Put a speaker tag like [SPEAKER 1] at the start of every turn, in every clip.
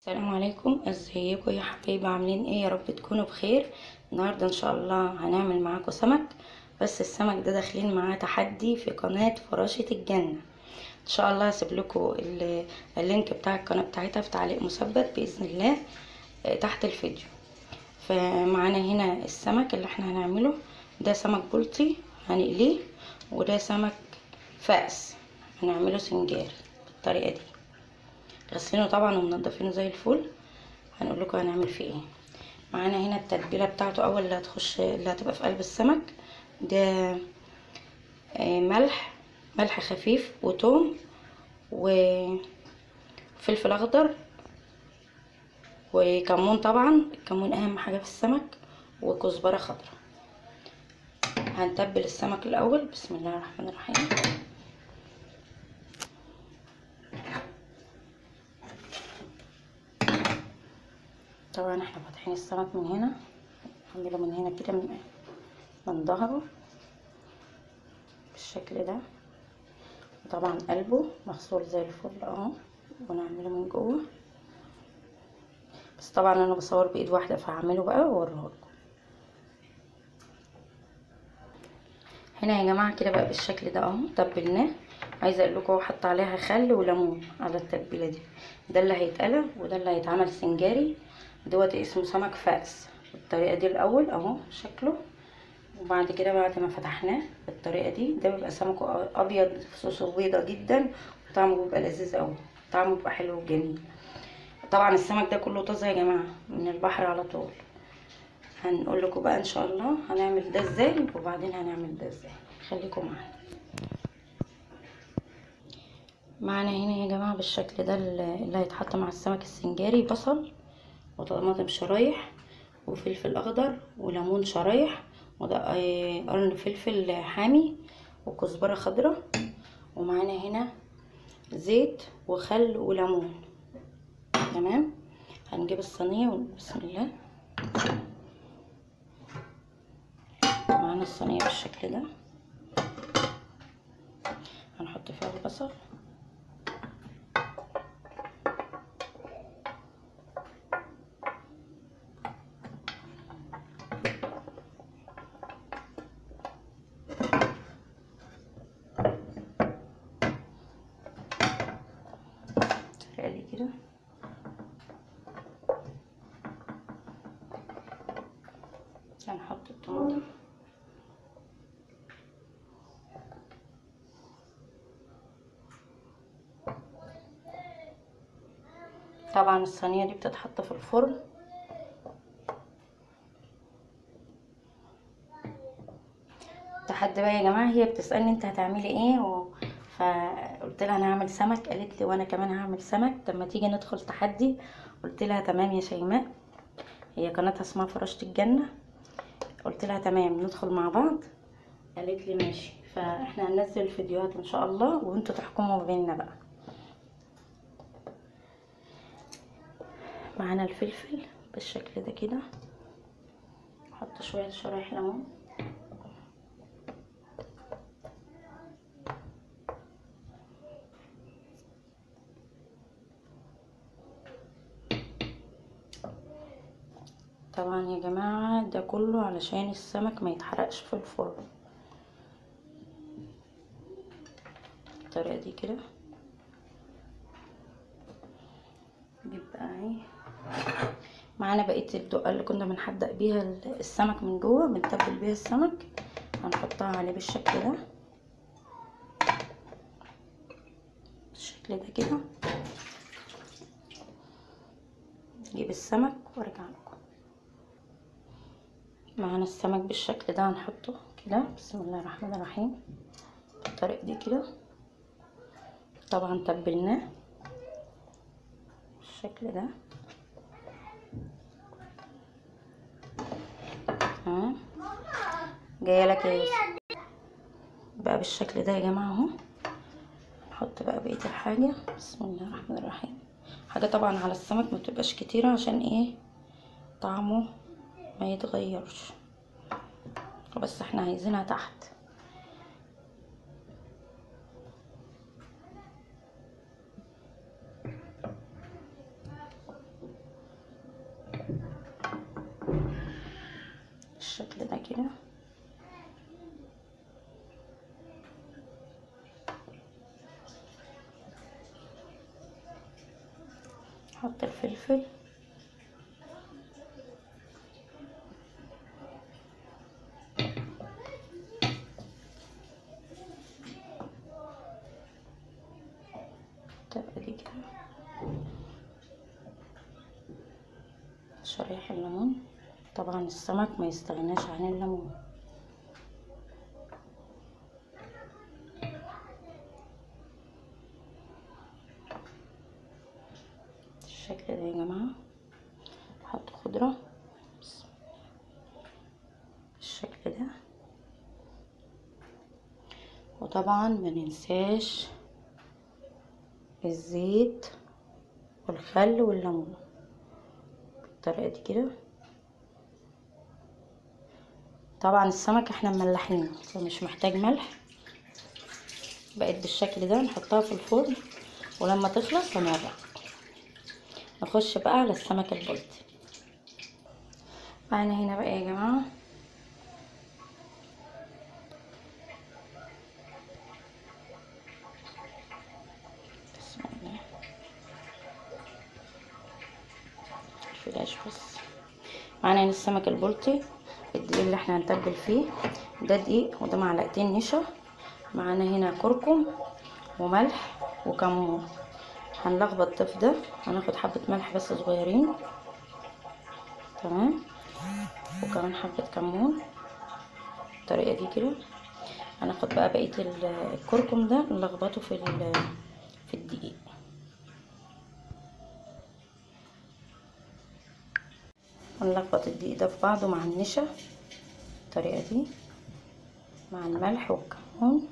[SPEAKER 1] السلام عليكم ازيكم يا حبايبي عاملين ايه يا رب تكونوا بخير النهارده ان شاء الله هنعمل معاكم سمك بس السمك ده داخلين معاه تحدي في قناه فراشة الجنه ان شاء الله هسيب لكم اللينك بتاع القناه بتاعتها في تعليق مثبت باذن الله تحت الفيديو فمعانا هنا السمك اللي احنا هنعمله ده سمك بلطي هنقليه وده سمك فأس هنعمله سنجاري بالطريقه دي غسلينه طبعا ومنضفينه زي الفل هنقول لكم هنعمل فيه ايه معانا هنا التتبيله بتاعته اول اللي هتخش اللي هتبقى في قلب السمك ده ملح ملح خفيف وتوم وفلفل اخضر وكمون طبعا الكمون اهم حاجه في السمك وكزبره خضراء هنتبل السمك الاول بسم الله الرحمن الرحيم طبعا احنا فاتحين السمك من هنا نعمله من هنا كده من من ظهره بالشكل ده طبعا قلبه مغسول زي الفل اهو ونعمله من جوه بس طبعا انا بصور بايد واحده فهعمله بقى واوريه لكم هنا يا جماعه كده بقى بالشكل ده اهو تبلناه عايزه اقول لكم حط عليها خل وليمون على التتبيله دي ده اللي هيتقلى وده اللي هيتعمل سنجاري دوت اسمه سمك فأس بالطريقه دي الاول اهو شكله وبعد كده بعد ما فتحناه بالطريقه دي ده بيبقى سمكه ابيض صوصه بيضه جدا وطعمه بيبقى لذيذ قوي طعمه بيبقى حلو وجميل طبعا السمك ده كله طازه يا جماعه من البحر على طول هنقول لكم بقى ان شاء الله هنعمل ده ازاي وبعدين هنعمل ده ازاي خليكم معانا معانا هنا يا جماعه بالشكل ده اللي هيتحط مع السمك السنجاري بصل وطماطم شرايح وفلفل اخضر وليمون شرايح وده قرن فلفل حامي وكزبره خضراء ومعانا هنا زيت وخل وليمون تمام هنجيب الصينيه بسم الله معانا الصينيه بالشكل ده هنحط فيها البصل بالطريقه دي كده هنحط الطماطم طبعا الصينيه دي بتتحط في الفرن لحد بقى يا جماعه هي بتسالني انت هتعملي ايه و... فقلت لها انا هعمل سمك قالت لي وانا كمان هعمل سمك طب ما تيجي ندخل تحدي قلت لها تمام يا شيماء هي قناتها اسمها فراشة الجنة قلت لها تمام ندخل مع بعض قالت لي ماشي فاحنا هننزل الفيديوهات ان شاء الله وانتوا تحكموا بيننا بقى معانا الفلفل بالشكل ده كده نحط شويه شرايح ليمون طبعا يا جماعة ده كله علشان السمك ما يتحرقش في الفرن بالطريقة دي كده نجيب بقى اهي معانا بقية الدقة اللي كنا بنحدق بيها السمك من جوه بنتبل بيها السمك هنحطها عليه بالشكل ده بالشكل ده كده نجيب السمك وارجع لكم معانا السمك بالشكل ده هنحطه كده بسم الله الرحمن الرحيم بالطريقه دي كده طبعا تبلناه بالشكل ده تمام جايه لك يا يوسف بقى بالشكل ده يا جماعه اهو نحط بقى بقيه الحاجه بسم الله الرحمن الرحيم حاجه طبعا على السمك ما تبقاش كتيره عشان ايه طعمه ما يتغيرش بس احنا عايزينها تحت كده نحط الفلفل تبقى دي كده شرايح الليمون طبعا السمك ما يستغناش عن الليمون بالشكل ده يا جماعة نحط خضرة بالشكل ده وطبعا ما ننساش الزيت والخل والليمون بالطريقة دي كده طبعا السمك احنا مملحينه فمش محتاج ملح بقت بالشكل ده نحطها في الفرن ولما تخلص هنورق نخش بقى على السمك البلطي معانا هنا بقى يا جماعه بسم الله الفلاش بس معانا هنا السمك البلطي الدقيق اللي احنا هنتبل فيه ده دقيق وده معلقتين نشا معانا هنا كركم وملح وكمون هنلخبط ده في ده هناخد حبة ملح بس صغيرين تمام وكمان حبة كمون بالطريقة دي كده هناخد بقى بقية الكركم ده نلخبطه في في الدقيق ونلخبط الدقيق ده في بعضه مع النشا بالطريقة دي مع الملح والكمون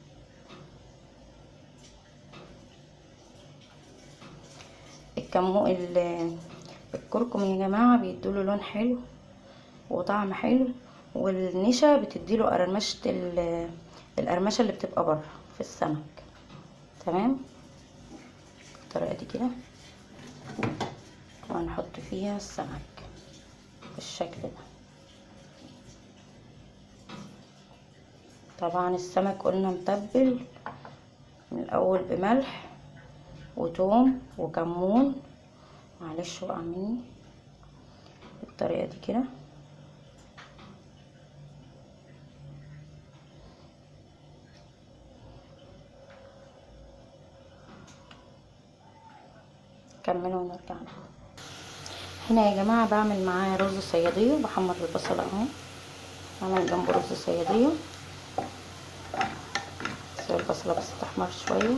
[SPEAKER 1] الكمون الكركم يا جماعة بيدوله لون حلو وطعم حلو والنشا بتديله قرمشة القرمشة اللي بتبقى بره في السمك تمام بالطريقة دي كده وهنحط فيها السمك بالشكل ده طبعا السمك قلنا متبل من الاول بملح وتوم وكمون معلش وقع مني بالطريقه دي كده كملوا ونرجع هنا يا جماعه بعمل معاه رز صياديه بحمر البصل اهو بعمل جنبه رز صياديه سيب البصله بس تحمر شويه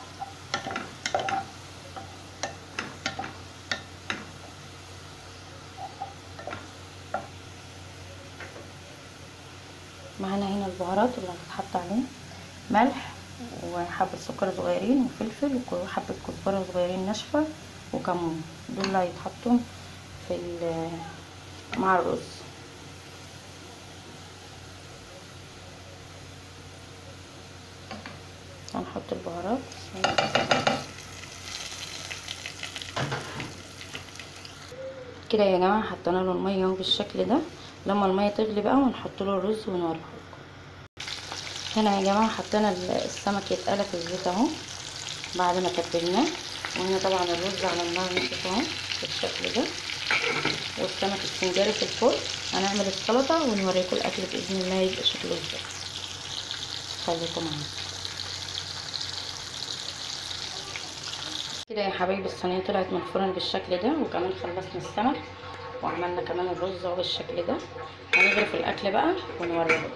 [SPEAKER 1] معانا هنا البهارات اللي هتتحط عليه ملح وحبة سكر صغيرين وفلفل وحبة كزبرة صغيرين ناشفة وكمون دول اللي هيتحطوا في مع الرز هنحط البهارات كده يا جماعه حطينا له الميه اهو بالشكل ده لما الميه تغلي بقى ونحط له الرز ونوريه هنا يا جماعه حطينا السمك يتقلى في الزيت اهو بعد ما تبلناه وهنا طبعا الرز على النار نشف اهو بالشكل ده والسمك السنجاري في الفرن هنعمل السلطه ونوريكم الاكل باذن الله يبقى شكله ازاي خليكم معانا كده يا حبايبي الصينيه طلعت من الفرن بالشكل ده وكمان خلصنا السمك وعملنا كمان الرز اهو بالشكل ده هنغرف الاكل بقى ونوريه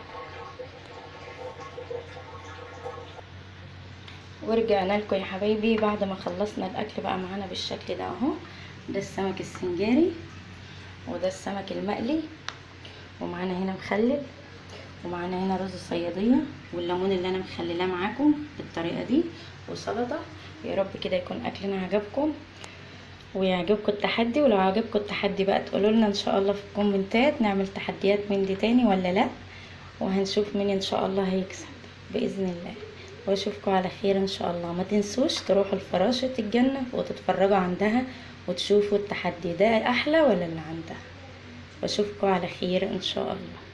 [SPEAKER 1] ورجعنا لكم يا حبايبي بعد ما خلصنا الاكل بقى معانا بالشكل ده اهو ده السمك السنجاري وده السمك المقلي ومعانا هنا مخلل ومعانا هنا رز صياديه والليمون اللي انا مخللاه معاكم بالطريقه دي وسلطه يا رب كده يكون اكلنا عجبكم ويعجبكم التحدي ولو عجبكم التحدي بقى تقولوا لنا ان شاء الله في الكومنتات نعمل تحديات من دي تاني ولا لا وهنشوف مين ان شاء الله هيكسب باذن الله واشوفكم على خير ان شاء الله ما تنسوش تروحوا لفراشة الجنة وتتفرجوا عندها وتشوفوا التحدي ده احلى ولا اللي عندها واشوفكم على خير ان شاء الله